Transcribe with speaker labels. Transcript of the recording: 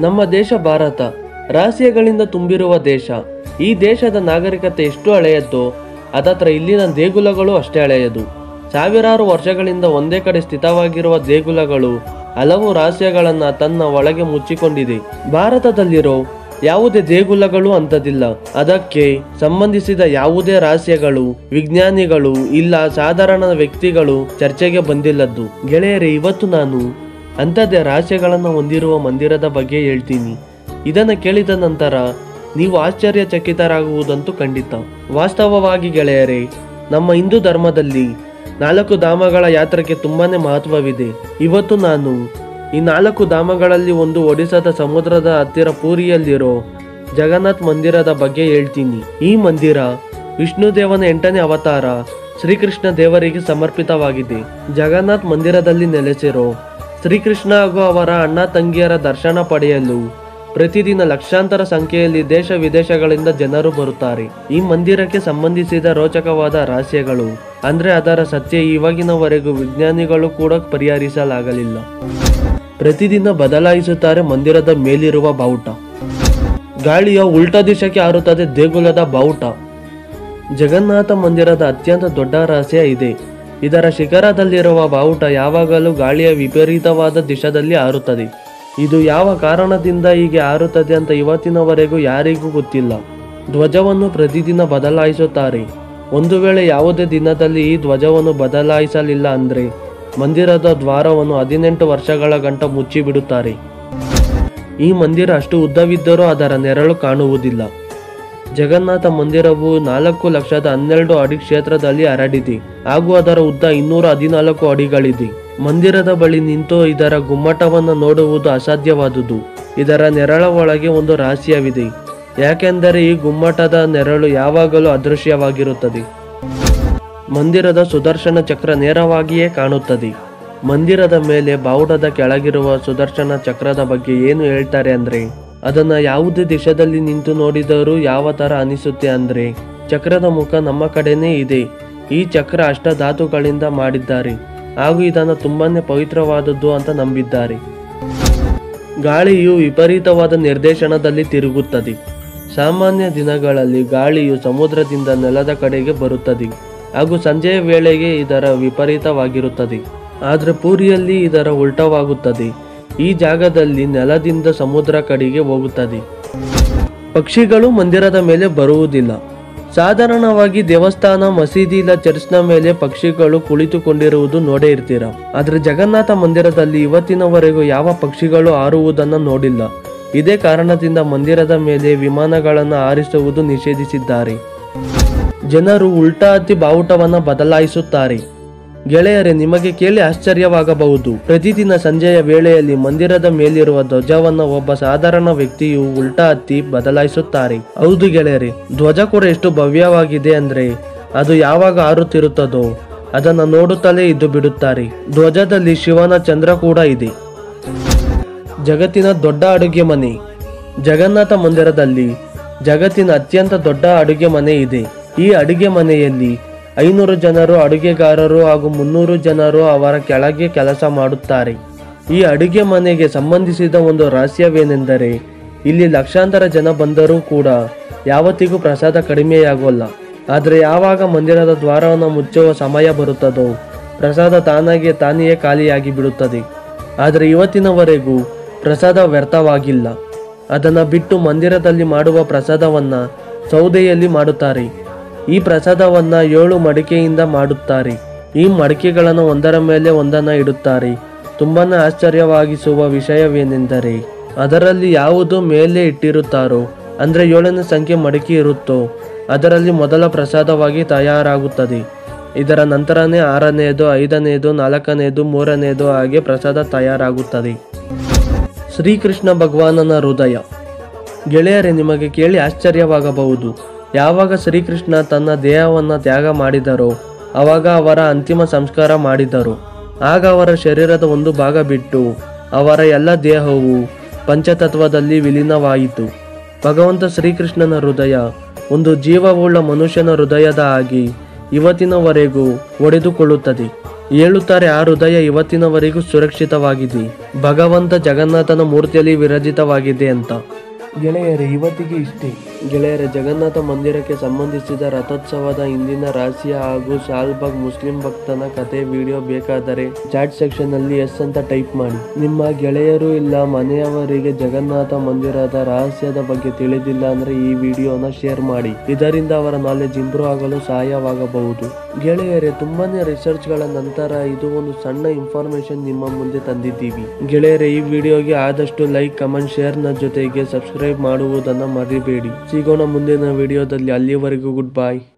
Speaker 1: ನಮ್ಮ ದೇಶ ಭಾರತ ರಹಸ್ಯಗಳಿಂದ ತುಂಬಿರುವ ದೇಶ ಈ ದೇಶದ ನಾಗರಿಕತೆ ಎಷ್ಟು ಹಳೆಯದ್ದೋ ಅದತ್ರ ಇಲ್ಲಿನ ದೇಗುಲಗಳು ಅಷ್ಟೇ ಹಳೆಯದು ಸಾವಿರಾರು ವರ್ಷಗಳಿಂದ ಒಂದೇ ಕಡೆ ಸ್ಥಿತವಾಗಿರುವ ದೇಗುಲಗಳು ಹಲವು ರಹಸ್ಯಗಳನ್ನ ತನ್ನ ಒಳಗೆ ಮುಚ್ಚಿಕೊಂಡಿದೆ ಭಾರತದಲ್ಲಿರೋ ಯಾವುದೇ ದೇಗುಲಗಳು ಅಂತದಿಲ್ಲ ಅದಕ್ಕೆ ಸಂಬಂಧಿಸಿದ ಯಾವುದೇ ರಹಸ್ಯಗಳು ವಿಜ್ಞಾನಿಗಳು ಇಲ್ಲ ಸಾಧಾರಣ ವ್ಯಕ್ತಿಗಳು ಚರ್ಚೆಗೆ ಬಂದಿಲ್ಲದ್ದು ಗೆಳೆಯರೇ ಇವತ್ತು ನಾನು ಅಂಥದ್ದೇ ರಹಸ್ಯಗಳನ್ನು ಹೊಂದಿರುವ ಮಂದಿರದ ಬಗ್ಗೆ ಹೇಳ್ತೀನಿ ಇದನ್ನು ಕೇಳಿದ ನಂತರ ನೀವು ಆಶ್ಚರ್ಯಚಕಿತರಾಗುವುದಂತೂ ಖಂಡಿತ ವಾಸ್ತವವಾಗಿ ಗೆಳೆಯರೇ ನಮ್ಮ ಹಿಂದೂ ಧರ್ಮದಲ್ಲಿ ನಾಲ್ಕು ಧಾಮಗಳ ಯಾತ್ರೆಗೆ ತುಂಬಾನೇ ಮಹತ್ವವಿದೆ ಇವತ್ತು ನಾನು ಈ ನಾಲ್ಕು ಧಾಮಗಳಲ್ಲಿ ಒಂದು ಒಡಿಶಾದ ಸಮುದ್ರದ ಹತ್ತಿರ ಪೂರಿಯಲ್ಲಿರೋ ಜಗನ್ನಾಥ್ ಮಂದಿರದ ಬಗ್ಗೆ ಹೇಳ್ತೀನಿ ಈ ಮಂದಿರ ವಿಷ್ಣು ದೇವನ ಎಂಟನೇ ಅವತಾರ ಶ್ರೀಕೃಷ್ಣ ದೇವರಿಗೆ ಸಮರ್ಪಿತವಾಗಿದೆ ಜಗನ್ನಾಥ್ ಮಂದಿರದಲ್ಲಿ ನೆಲೆಸಿರೋ ಶ್ರೀಕೃಷ್ಣ ಹಾಗೂ ಅವರ ಅಣ್ಣ ತಂಗಿಯರ ದರ್ಶನ ಪಡೆಯಲು ಪ್ರತಿದಿನ ಲಕ್ಷಾಂತರ ಸಂಖ್ಯೆಯಲ್ಲಿ ದೇಶ ವಿದೇಶಗಳಿಂದ ಜನರು ಬರುತ್ತಾರೆ ಈ ಮಂದಿರಕ್ಕೆ ಸಂಬಂಧಿಸಿದ ರೋಚಕವಾದ ರಹಸ್ಯಗಳು ಅಂದ್ರೆ ಅದರ ಸತ್ಯ ಇವಾಗಿನವರೆಗೂ ವಿಜ್ಞಾನಿಗಳು ಕೂಡ ಪರಿಹರಿಸಲಾಗಲಿಲ್ಲ ಪ್ರತಿದಿನ ಬದಲಾಯಿಸುತ್ತಾರೆ ಮಂದಿರದ ಮೇಲಿರುವ ಬಾವುಟ ಗಾಳಿಯ ಉಲ್ಟಾ ದಿಶಕ್ಕೆ ಹಾರುತ್ತದೆ ದೇಗುಲದ ಬಾವುಟ ಜಗನ್ನಾಥ ಮಂದಿರದ ಅತ್ಯಂತ ದೊಡ್ಡ ರಹಸ್ಯ ಇದೆ ಇದರ ಶಿಖರದಲ್ಲಿರುವ ಬಾವುಟ ಯಾವಾಗಲೂ ಗಾಳಿಯ ವಿಪರೀತವಾದ ದಿಶದಲ್ಲಿ ಹಾರುತ್ತದೆ ಇದು ಯಾವ ಕಾರಣದಿಂದ ಹೀಗೆ ಹಾರುತ್ತದೆ ಅಂತ ಇವತ್ತಿನವರೆಗೂ ಯಾರಿಗೂ ಗೊತ್ತಿಲ್ಲ ಧ್ವಜವನ್ನು ಪ್ರತಿದಿನ ಬದಲಾಯಿಸುತ್ತಾರೆ ಒಂದು ವೇಳೆ ಯಾವುದೇ ದಿನದಲ್ಲಿ ಈ ಧ್ವಜವನ್ನು ಬದಲಾಯಿಸಲಿಲ್ಲ ಅಂದ್ರೆ ಮಂದಿರದ ದ್ವಾರವನ್ನು ಹದಿನೆಂಟು ವರ್ಷಗಳ ಗಂಟ ಮುಚ್ಚಿಬಿಡುತ್ತಾರೆ ಈ ಮಂದಿರ ಅಷ್ಟು ಉದ್ದವಿದ್ದರೂ ಅದರ ನೆರಳು ಕಾಣುವುದಿಲ್ಲ ಜಗನ್ನಾಥ ಮಂದಿರವು ನಾಲ್ಕು ಲಕ್ಷದ ಹನ್ನೆರಡು ಅಡಿ ಕ್ಷೇತ್ರದಲ್ಲಿ ಹರಡಿದೆ ಹಾಗೂ ಅದರ ಉದ್ದ ಇನ್ನೂರ ಹದಿನಾಲ್ಕು ಅಡಿಗಳಿದೆ ಮಂದಿರದ ಬಳಿ ನಿಂತು ಇದರ ಗುಮ್ಮಟವನ್ನು ನೋಡುವುದು ಅಸಾಧ್ಯವಾದುದು ಇದರ ನೆರಳ ಒಳಗೆ ಒಂದು ರಹಸ್ಯವಿದೆ ಯಾಕೆಂದರೆ ಈ ಗುಮ್ಮಟದ ನೆರಳು ಯಾವಾಗಲೂ ಅದೃಶ್ಯವಾಗಿರುತ್ತದೆ ಮಂದಿರದ ಸುದರ್ಶನ ಚಕ್ರ ನೇರವಾಗಿಯೇ ಕಾಣುತ್ತದೆ ಮಂದಿರದ ಮೇಲೆ ಬಾವುಟದ ಕೆಳಗಿರುವ ಸುದರ್ಶನ ಚಕ್ರದ ಬಗ್ಗೆ ಏನು ಹೇಳ್ತಾರೆ ಅಂದ್ರೆ ಅದನ್ನ ಯಾವುದೇ ದಿಶದಲ್ಲಿ ನಿಂತು ನೋಡಿದರೂ ಯಾವ ತರ ಅನಿಸುತ್ತೆ ಅಂದ್ರೆ ಚಕ್ರದ ಮುಖ ನಮ್ಮ ಕಡೆನೇ ಇದೆ ಈ ಚಕ್ರ ಅಷ್ಟಧಾತುಗಳಿಂದ ಮಾಡಿದ್ದಾರೆ ಹಾಗೂ ಇದನ್ನು ತುಂಬಾನೇ ಪವಿತ್ರವಾದದ್ದು ಅಂತ ನಂಬಿದ್ದಾರೆ ಗಾಳಿಯು ವಿಪರೀತವಾದ ನಿರ್ದೇಶನದಲ್ಲಿ ತಿರುಗುತ್ತದೆ ಸಾಮಾನ್ಯ ದಿನಗಳಲ್ಲಿ ಗಾಳಿಯು ಸಮುದ್ರದಿಂದ ನೆಲದ ಕಡೆಗೆ ಬರುತ್ತದೆ ಹಾಗೂ ಸಂಜೆಯ ವೇಳೆಗೆ ಇದರ ವಿಪರೀತವಾಗಿರುತ್ತದೆ ಆದರೆ ಪೂರಿಯಲ್ಲಿ ಇದರ ಉಲ್ಟವಾಗುತ್ತದೆ ಈ ಜಾಗದಲ್ಲಿ ನೆಲದಿಂದ ಸಮುದ್ರ ಕಡೆಗೆ ಹೋಗುತ್ತದೆ ಪಕ್ಷಿಗಳು ಮಂದಿರದ ಮೇಲೆ ಬರುವುದಿಲ್ಲ ಸಾಧಾರಣವಾಗಿ ದೇವಸ್ಥಾನ ಮಸೀದಿ ಇಲ್ಲ ಚರ್ಚ್ನ ಮೇಲೆ ಪಕ್ಷಿಗಳು ಕುಳಿತುಕೊಂಡಿರುವುದು ನೋಡೇ ಇರ್ತೀರ ಆದ್ರೆ ಜಗನ್ನಾಥ ಮಂದಿರದಲ್ಲಿ ಇವತ್ತಿನವರೆಗೂ ಯಾವ ಪಕ್ಷಿಗಳು ಹಾರುವುದನ್ನು ನೋಡಿಲ್ಲ ಇದೇ ಕಾರಣದಿಂದ ಮಂದಿರದ ಮೇಲೆ ವಿಮಾನಗಳನ್ನು ಹಾರಿಸುವುದು ನಿಷೇಧಿಸಿದ್ದಾರೆ ಜನರು ಉಲ್ಟಾ ಹತ್ತಿ ಬಾವುಟವನ್ನ ಬದಲಾಯಿಸುತ್ತಾರೆ ಗೆಳೆಯರೇ ನಿಮಗೆ ಕೇಳಿ ಆಶ್ಚರ್ಯವಾಗಬಹುದು ಪ್ರತಿದಿನ ಸಂಜೆಯ ವೇಳೆಯಲ್ಲಿ ಮಂದಿರದ ಮೇಲಿರುವ ಧ್ವಜವನ್ನ ಒಬ್ಬ ಸಾಧಾರಣ ವ್ಯಕ್ತಿಯು ಉಲ್ಟಾ ಹತ್ತಿ ಬದಲಾಯಿಸುತ್ತಾರೆ ಹೌದು ಗೆಳೆಯರೇ ಧ್ವಜ ಕೂಡ ಎಷ್ಟು ಭವ್ಯವಾಗಿದೆ ಅಂದ್ರೆ ಅದು ಯಾವಾಗ ಹಾರುತ್ತಿರುತ್ತದೋ ಅದನ್ನ ನೋಡುತ್ತಲೇ ಇದ್ದು ಬಿಡುತ್ತಾರೆ ಧ್ವಜದಲ್ಲಿ ಶಿವನ ಚಂದ್ರ ಕೂಡ ಇದೆ ಜಗತ್ತಿನ ದೊಡ್ಡ ಅಡುಗೆ ಮನೆ ಜಗನ್ನಾಥ ಮಂದಿರದಲ್ಲಿ ಜಗತ್ತಿನ ಅತ್ಯಂತ ದೊಡ್ಡ ಅಡುಗೆ ಮನೆ ಇದೆ ಈ ಅಡುಗೆ ಮನೆಯಲ್ಲಿ ಐನೂರು ಜನರು ಅಡುಗೆಗಾರರು ಹಾಗೂ ಮುನ್ನೂರು ಜನರು ಅವರ ಕೆಳಗೆ ಕೆಲಸ ಮಾಡುತ್ತಾರೆ ಈ ಅಡುಗೆ ಮನೆಗೆ ಸಂಬಂಧಿಸಿದ ಒಂದು ರಹಸ್ಯವೇನೆಂದರೆ ಇಲ್ಲಿ ಲಕ್ಷಾಂತರ ಜನ ಬಂದರೂ ಕೂಡ ಯಾವತ್ತಿಗೂ ಪ್ರಸಾದ ಕಡಿಮೆಯಾಗೋಲ್ಲ ಆದರೆ ಯಾವಾಗ ಮಂದಿರದ ದ್ವಾರವನ್ನು ಮುಚ್ಚುವ ಸಮಯ ಬರುತ್ತದೋ ಪ್ರಸಾದ ತಾನಾಗೆ ತಾನೆಯೇ ಖಾಲಿಯಾಗಿ ಬಿಡುತ್ತದೆ ಆದರೆ ಇವತ್ತಿನವರೆಗೂ ಪ್ರಸಾದ ವ್ಯರ್ಥವಾಗಿಲ್ಲ ಅದನ್ನು ಬಿಟ್ಟು ಮಂದಿರದಲ್ಲಿ ಮಾಡುವ ಪ್ರಸಾದವನ್ನ ಸೌದೆಯಲ್ಲಿ ಮಾಡುತ್ತಾರೆ ಈ ಪ್ರಸಾದವನ್ನ ಏಳು ಮಡಿಕೆಯಿಂದ ಮಾಡುತ್ತಾರೆ ಈ ಮಡಿಕೆಗಳನ್ನು ಒಂದರ ಮೇಲೆ ಒಂದನ್ನ ಇಡುತ್ತಾರೆ ತುಂಬಾನೇ ಆಶ್ಚರ್ಯವಾಗಿಸುವ ವಿಷಯವೇನೆಂದರೆ ಅದರಲ್ಲಿ ಯಾವುದು ಮೇಲೆ ಇಟ್ಟಿರುತ್ತಾರೋ ಅಂದ್ರೆ ಏಳನೇ ಸಂಖ್ಯೆ ಮಡಿಕೆ ಇರುತ್ತೋ ಅದರಲ್ಲಿ ಮೊದಲ ಪ್ರಸಾದವಾಗಿ ತಯಾರಾಗುತ್ತದೆ ಇದರ ನಂತರನೇ ಆರನೆಯದು ಐದನೆಯದು ನಾಲ್ಕನೆಯದು ಮೂರನೆಯದು ಹಾಗೆ ಪ್ರಸಾದ ತಯಾರಾಗುತ್ತದೆ ಶ್ರೀಕೃಷ್ಣ ಭಗವಾನನ ಹೃದಯ ಗೆಳೆಯರೇ ನಿಮಗೆ ಕೇಳಿ ಆಶ್ಚರ್ಯವಾಗಬಹುದು ಯಾವಾಗ ಶ್ರೀಕೃಷ್ಣ ತನ್ನ ದೇಹವನ್ನ ತ್ಯಾಗ ಮಾಡಿದರೋ ಆವಾಗ ಅವರ ಅಂತಿಮ ಸಂಸ್ಕಾರ ಮಾಡಿದರು ಆಗ ಅವರ ಶರೀರದ ಒಂದು ಭಾಗ ಬಿಟ್ಟು ಅವರ ಎಲ್ಲ ದೇಹವು ಪಂಚತತ್ವದಲ್ಲಿ ವಿಲೀನವಾಯಿತು ಭಗವಂತ ಶ್ರೀಕೃಷ್ಣನ ಹೃದಯ ಒಂದು ಜೀವವುಳ್ಳ ಮನುಷ್ಯನ ಹೃದಯದ ಆಗಿ ಇವತ್ತಿನವರೆಗೂ ಒಡೆದುಕೊಳ್ಳುತ್ತದೆ ಹೇಳುತ್ತಾರೆ ಆ ಹೃದಯ ಇವತ್ತಿನವರೆಗೂ ಸುರಕ್ಷಿತವಾಗಿದೆ ಭಗವಂತ ಜಗನ್ನಾಥನ ಮೂರ್ತಿಯಲ್ಲಿ ವಿರಚಿತವಾಗಿದೆ ಅಂತ ಗೆಳೆಯರೇ ಇವತ್ತಿಗೆ ಇಷ್ಟೇ ಗೆಳೆಯರೇ ಜಗನ್ನಾಥ ಮಂದಿರಕ್ಕೆ ಸಂಬಂಧಿಸಿದ ರಥೋತ್ಸವದ ಇಂದಿನ ರಾಶಿಯ ಹಾಗೂ ಶಾಲ್ಬಾಗ್ ಮುಸ್ಲಿಂ ಭಕ್ತನ ಕತೆ ವಿಡಿಯೋ ಬೇಕಾದರೆ ಚಾಟ್ ಸೆಕ್ಷನ್ ನಲ್ಲಿ ಎಸ್ ಅಂತ ಟೈಪ್ ಮಾಡಿ ನಿಮ್ಮ ಗೆಳೆಯರು ಇಲ್ಲ ಮನೆಯವರಿಗೆ ಜಗನ್ನಾಥ ಮಂದಿರದ ರಹಸ್ಯದ ಬಗ್ಗೆ ತಿಳಿದಿಲ್ಲ ಅಂದ್ರೆ ಈ ವಿಡಿಯೋನ ಶೇರ್ ಮಾಡಿ ಇದರಿಂದ ಅವರ ನಾಲೆಜ್ ಇಂಪ್ರೂವ್ ಆಗಲು ಸಹಾಯವಾಗಬಹುದು ಗೆಳೆಯರೇ ತುಂಬಾನೇ ರಿಸರ್ಚ್ ಗಳ ನಂತರ ಇದು ಒಂದು ಸಣ್ಣ ಇನ್ಫಾರ್ಮೇಶನ್ ನಿಮ್ಮ ಮುಂದೆ ತಂದಿದ್ದೀವಿ ಗೆಳೆಯರೇ ಈ ವಿಡಿಯೋಗೆ ಆದಷ್ಟು ಲೈಕ್ ಕಮೆಂಟ್ ಶೇರ್ ನ ಜೊತೆಗೆ ಸಬ್ಸ್ಕ್ರೈಬ್ ಮಾಡುವುದನ್ನ ಮರಿಬೇಡಿ ಸಿಗೋಣ ಮುಂದಿನ ವಿಡಿಯೋದಲ್ಲಿ ಅಲ್ಲಿಯವರೆಗೂ ಗುಡ್ ಬೈ